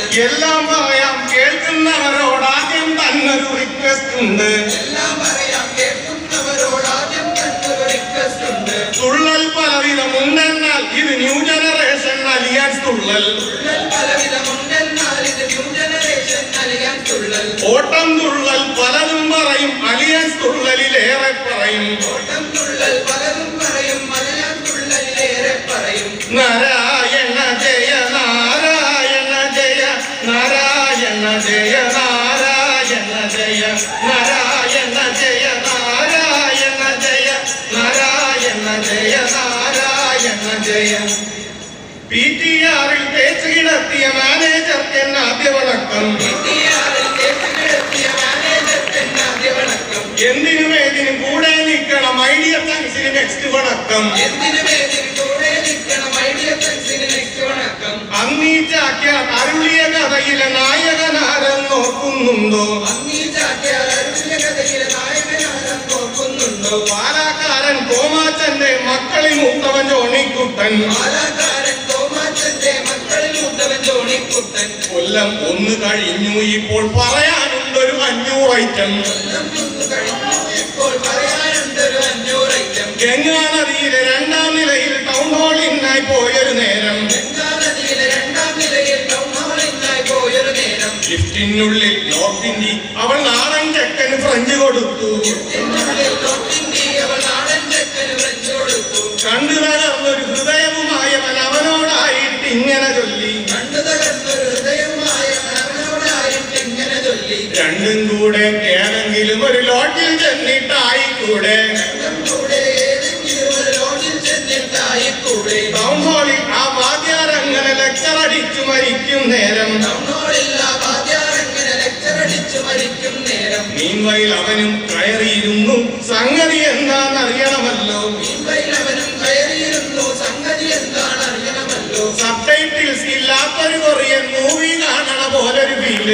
എല്ലാം പറയാം കേൾക്കുന്നവരോട് ആദ്യം തന്നൊരു റിക്വസ്റ്റ് ഉണ്ട് എല്ലാം പറയാം കേൾക്കുന്നവരോട് ആദ്യം തന്നൊരു റിക്വസ്റ്റ് ഉണ്ട് തുള്ളൽ പലവിധമുണ്ടെന്നാൽ ഇത് ന്യൂ ജനറേഷൻ അലിയാൻസ് തുള്ളൽ തുള്ളൽ പലവിധമുണ്ടെന്നാൽ ഇത് ന്യൂ ജനറേഷൻ അലിയാൻ തുള്ളൽ ഓട്ടം തുള്ളൽ പലതും പറയും അലിയൻസ് തുള്ളലിലേറെ പറയും ഓട്ടം തുള്ളൽ പലതും പറയും മലയാൻ തുള്ളലിലേറെ പറയും നാരായണ ജയ നാരായണ ജയ നാരായണ ജയ നാരായണ ജയ നാരായണ ജയ നാരായണ ജയ നാരായണ ജയ നാരായണ ജയ പി ടി ആറിൽ തേച്ച് കിടത്തിയ മാനേജർക്ക് എന്നെ ആദ്യ വണക്കം ഇന്ത്യയിൽ കേട്ടുകിടത്തിയ മാനേജർക്ക് ആദ്യ വണക്കം എന്തിനും ഏതിനും കൂടെ നിൽക്കണം ഐഡിയ തങ്സിന് നെക്സ്റ്റ് വണക്കം എന്തിനു വേദിന് കൂടെ നിൽക്കണം ഐഡിയ ഫ്രണ്ട്സിന് നെക്സ്റ്റ് വണക്കം അന്നീച്ചാക്കിയ അരുളിയ കഥയിലെ നായകനാരം നോക്കുന്നുണ്ടോ അങ്ങീ ചാക്യാർ അരുളിയ കഥയിലെ നായകനാരം നോക്കുന്നുണ്ടോ പാലാക്കാരൻ കോമാച്ചന്റെ മക്കളിൽ മൂത്തവൻ ജോണിക്കുട്ടൻ പാലാക്കാരൻ തോമാച്ചന്റെ മക്കളിൽ മൂത്തവൻ ജോണിക്കുട്ടൻ കൊല്ലം ഒന്ന് കഴിഞ്ഞു ഇപ്പോൾ പറയാനുണ്ടൊരു അഞ്ഞൂറ് ഐറ്റം കൊല്ലം ഒന്ന് കഴിഞ്ഞു ഇപ്പോൾ പറയാനുണ്ടൊരു അഞ്ഞൂറ് ഐറ്റം ഗംഗാ നദിയിലെ രണ്ടാം നിലയിൽ ടൗൺ ഹാളിനായി പോയൊരു നേരം ഗംഗാ നദിയിലെ രണ്ടാം നിലയിൽ ടൗൺ ഹാളിനായി പോയൊരു നേരം ലിഫ്റ്റിനുള്ളിൽ നോർത്ത് ഇന്ത്യ അവൾ നാടൻ ചെക്കന് ഫ്രഞ്ച് കൊടുത്തു ഇതിനുള്ളിൽ നോട്ടിന്തി അവൾ നാടൻ ചെക്കന് ഫ്രഞ്ച് കൊടുത്തു കണ്ടു തകർന്നൊരു ഹൃദയവുമായവൻ അവനോടായിട്ട് ഇങ്ങനെ ചൊല്ലി കണ്ടു തകർന്നൊരു ഹൃദയമായ അവനോടായിട്ട് ഇങ്ങനെ ചൊല്ലി രണ്ടും കൂടെ ഏതെങ്കിലും ഒരു ലോട്ടിൽ ചെന്നിട്ടായിക്കൂടെ രണ്ടും കൂടെ ഏതെങ്കിലും ഒരു ലോഡ്ജിൽ ചെന്നിട്ടായിക്കൂടെ ടൗൺ ഹാളിൽ ആ വാദ്യാർ അങ്ങനെ ലെക്ചർ അടിച്ചു മരിക്കും നേരം ടൗൺ ഹാളിൽ ആ വാദ്യാരങ്ങനെ ലെക്ചർ അടിച്ചു മരിക്കും നേരം മീൻവയിൽ അവനും കയറിയിരുന്നു സംഗതി എന്താണെന്നറിയണമല്ലോ അവനും കയറിയിരുന്നു സംഗതി എന്താണ് അറിയണമല്ലോ സബ് ടൈറ്റിൽസ് ഇല്ലാത്തൊരു കൊറിയൻ മൂവി കാണണ പോലൊരു ഫീല്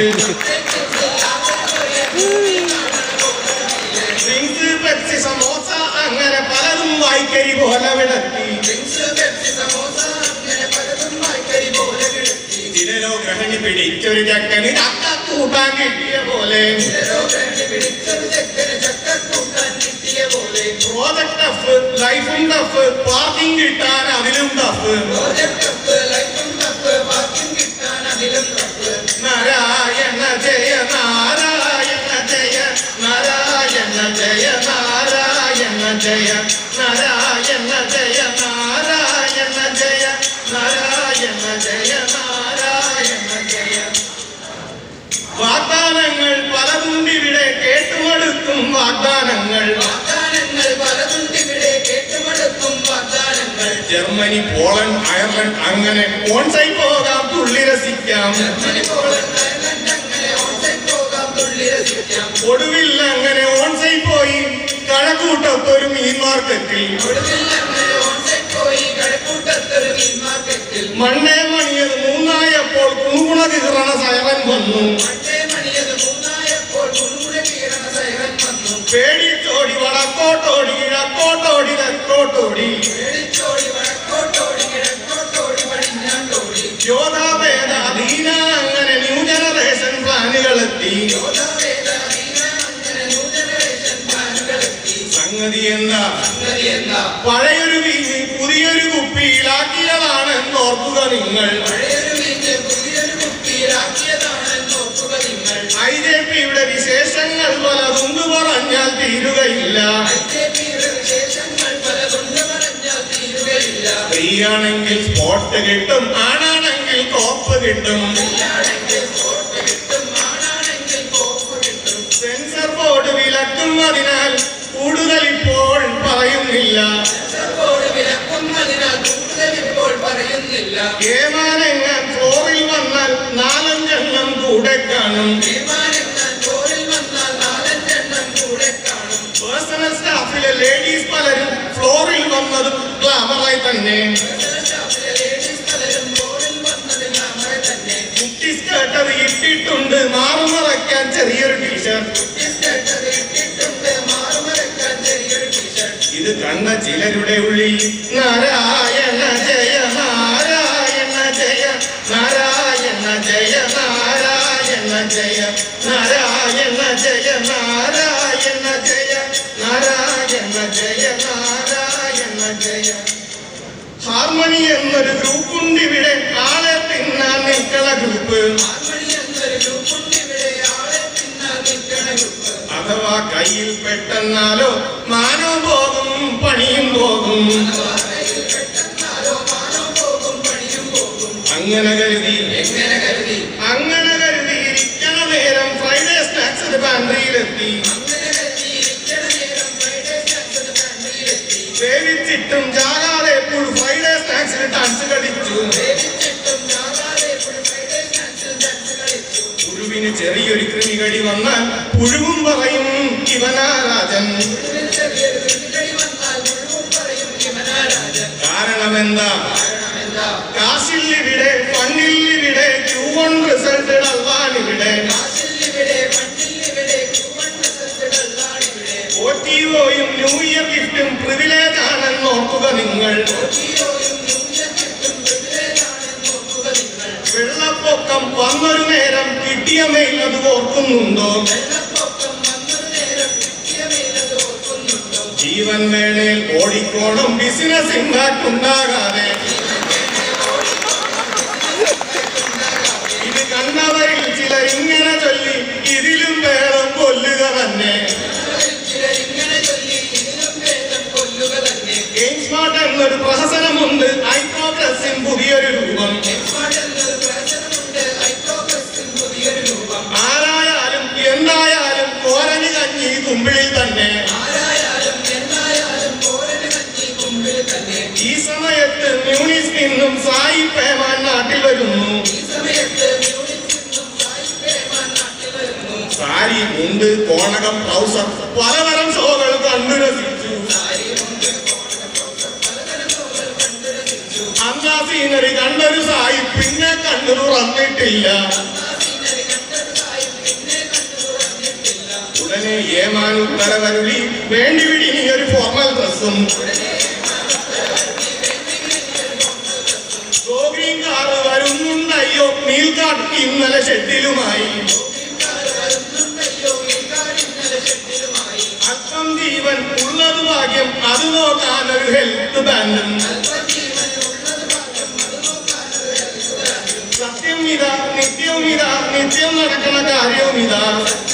ഡ്രിങ്ക്സ് പെപ്സി സമോസ അങ്ങനെ പലതും വായിക്കരി പോലെ വിടത്തി ഡ്രിങ്ക്സ് പെപ്സി സമോസ അങ്ങനെ പലതും വായ്ക്കരി പോലെ കിടത്തി ചിലരോ ഗ്രഹണി പിടിച്ചൊരു ചക്കന് ചക്ക കൂട്ടാൻ കിട്ടിയ പോലെ ചിലരോ വേണ്ടി പിടിച്ചൊരു ചെക്കന് ചക്കക്കൂട്ടാൻ കിട്ടിയ പോലെ പ്രോജക്ട് ടഫ് ലൈഫും ടഫ് പാർക്കിംഗ് കിട്ടാൻ അതിലും ടഫ് പ്രോജക്ട് ടഫ് ലൈഫും ടഫ് പാർക്കിംഗ് കിട്ടാൻ അതിലും ടഫ് നാരായണ ജയ നാരായണ ജയ നാരായണ ജയ നാരായണ ജയ നാരായണ ജയ നാരായണ ജയ നാരായണ ജയ നാരായണ ജയ വാഗ്ദാനങ്ങൾ പലതുണ്ടിവിടെ കേട്ടുമടുക്കും വാഗ്ദാനങ്ങൾ വാഗ്ദാനങ്ങൾ പലതുണ്ടിവിടെ കേട്ടുമടുക്കും വാഗ്ദാനങ്ങൾ ജർമ്മനി പോളണ്ട് അയർലൻഡ് അങ്ങനെ ഓൺസൈറ്റ് പോകാം തുള്ളി രസിക്കാം ജർമ്മനി പോളണ്ട് അയർലൻഡ് അങ്ങനെ ഓൺസൈറ്റ് പോകാം തുള്ളി രസിക്കാം ഒടുവിൽ അങ്ങനെ ഓൺസൈറ്റ് പോയി കഴക്കൂട്ടത്തൊരു മീൻ മാർക്കറ്റിൽ ഒടുവിൽ അങ്ങനെ ഓൺസൈറ്റ് പോയി കഴക്കൂട്ടത്തൊരു മീൻ മാർക്കറ്റിൽ മണ്ണേ മണിയത് മൂന്നായപ്പോൾ കുണുകുണ കീറണ സൈറൻ വന്നു മട്ടേ മണിയത് മൂന്നായപ്പോൾ കുണുകുണ കീറണ സൈറൻ വന്നു പേടിച്ചോടി വടക്കോട്ടോടി കിഴക്കോട്ടോടി തെക്കോട്ടോടി പേടിച്ചോടി വടക്കോട്ടോടി കിഴക്കോട്ടോടി പടിഞ്ഞാട്ടോടി യോധാഭേദ അധീന അങ്ങനെ ന്യൂ ജനറേഷൻ പ്ലാനുകളെത്തി യോധാവേദ അധീന അങ്ങനെ ന്യൂ ജനറേഷൻ പ്ലാനുകളെത്തി സംഗതി എന്താ സംഗതി എന്താ പഴയൊരു വീഞ്ഞ് പുതിയൊരു കുപ്പിയിലാക്കിയതാണെന്ന് ഓർക്കുക നിങ്ങൾ പഴയൊരു വീഞ്ഞ് പുതിയൊരു കുപ്പിയിലാക്കിയതാണെന്ന് ഓർക്കുക നിങ്ങൾ ഐ ജെ പിയുടെ വിശേഷങ്ങൾ പലതുണ്ട് പറഞ്ഞാൽ തീരുകയില്ല ഐജെപിയുടെ വിശേഷങ്ങൾ പലതുണ്ട് പറഞ്ഞാൽ തീരുകയില്ല സ്ത്രീയാണെങ്കിൽ സ്പോട്ട് കിട്ടും ആണാണെങ്കിൽ കോപ്പ് കിട്ടും സ്ത്രീയാണെങ്കിൽ സ്പോട്ട് കിട്ടും ആണാണെങ്കിൽ കോപ്പ് കിട്ടും സെൻസർ ബോർഡ് വിലക്കുന്നതിനാൽ കൂടുതൽ ഇപ്പോൾ പറയുന്നില്ല സെൻസർബോർഡ് വിലക്കുന്നതിനാൽ കൂടുതൽ ഇപ്പോൾ പറയുന്നില്ല ഏമാനെങ്ങാൻ ഫ്ലോറിൽ വന്നാൽ നാലഞ്ചെണ്ണം കൂടെ കാണും വിമാനങ്ങൾ ചോറിൽ വന്നാൽ നാലഞ്ചെണ്ണം കൂടെ കാണും പേഴ്സണൽ സ്റ്റാഫിലെ ലേഡീസ് പലരും ഫ്ലോറിൽ വന്നതും ഗ്ലാമറായി തന്നെ സ്റ്റാഫിലെ ലേഡീസ് പലരും ചോറിൽ വന്നത് നമ്മളെ തന്നെ കുട്ടി സ്കേർട്ട് അത് ഇട്ടിട്ടുണ്ട് മാറുമറയ്ക്കാൻ ചെറിയൊരു ടീഷർട്ട് ബിസ്ക്കറ്റ് ഇട്ടിട്ടുണ്ട് മാറുമറക്കാൻ ചെറിയൊരു ടീഷർട്ട് ഇത് കണ്ട ചിലരുടെ ഉള്ളിൽ നാരായണ ജയ നാരായണ ജയ നാരായണ ജയ നാരായണ പാൻട്രിയിലെത്തി വേവിച്ചിട്ടും ജാകാതെ ഫുൾ ഫ്രൈഡേ സ്നാക്സിൽ ഡാൻസ് കളിച്ചു പുഴുവിന് ചെറിയൊരു കൃമികടി വന്നാൽ പുഴുവും പറയും ഇവനാ രാജൻ കാരണമെന്താ കാശില്ലിവിടെ ഫണ്ടില്ലിവിടെ ക്യൂ വൺ റിസൾട്ട് അള്ളാണിവിടെ ഒറ്റിഒയും ന്യൂ ഇയർ ഗിഫ്റ്റും പ്രിവിലേജ് ആണെന്ന് ഓർക്കുക നിങ്ങൾ വെള്ളപ്പൊക്കം വന്നൊരു നേരം കിട്ടിയ മെയിൽ അത് ഓർക്കുന്നുണ്ടോ ജീവൻ വേണേൽ ഓടിക്കോണം ബിസിനസ് ഇമ്പാക്ട് ഉണ്ടാകാതെ ഇത് കണ്ടവരിൽ ചിലർ ഇങ്ങനെ ചൊല്ലി ഇതിലും വേണം കൊല്ലുക തന്നെ ഗെയിം സ്മാർട്ട് എന്നൊരു പ്രഹസനമുണ്ട് ഐപ്രോഗ്രസിൻ പുതിയൊരു രൂപം ആരായാലും എന്തായാലും കോരന് കഞ്ഞി കുമ്പിളിൽ തന്നെ ഈ സമയത്ത് മ്യൂണിസ് നിന്നും സായി പേമാൻ നാട്ടിൽ വരുന്നു സാരി മുണ്ട് കോണകം ട്രൗസർ പലതരം ഷോകൾ കണ്ടു രസിച്ചു അന്നാ സീനറി കണ്ടൊരു സായി പിന്നെ കണ്ടു തുറന്നിട്ടില്ല ഉടനെ ഏമാൻ ഉത്തരവരുളി വേണ്ടി വിടി നീ ഒരു ഫോർമൽ ഡ്രസ്സും ഗ്രീൻ കാർ വരുന്നുണ്ടയ്യോ നീൽക്കാട്ട് ഇന്നലെ ഷെഡിലുമായി അല്പം ജീവൻ ഉള്ളത് ഭാഗ്യം അത് നോക്കാൻ ഒരു ഹെൽത്ത് ബാൻഡും സത്യം ഇതാ നിത്യവും ഇതാ നിത്യം നടക്കുന്ന കാര്യവും ഇതാ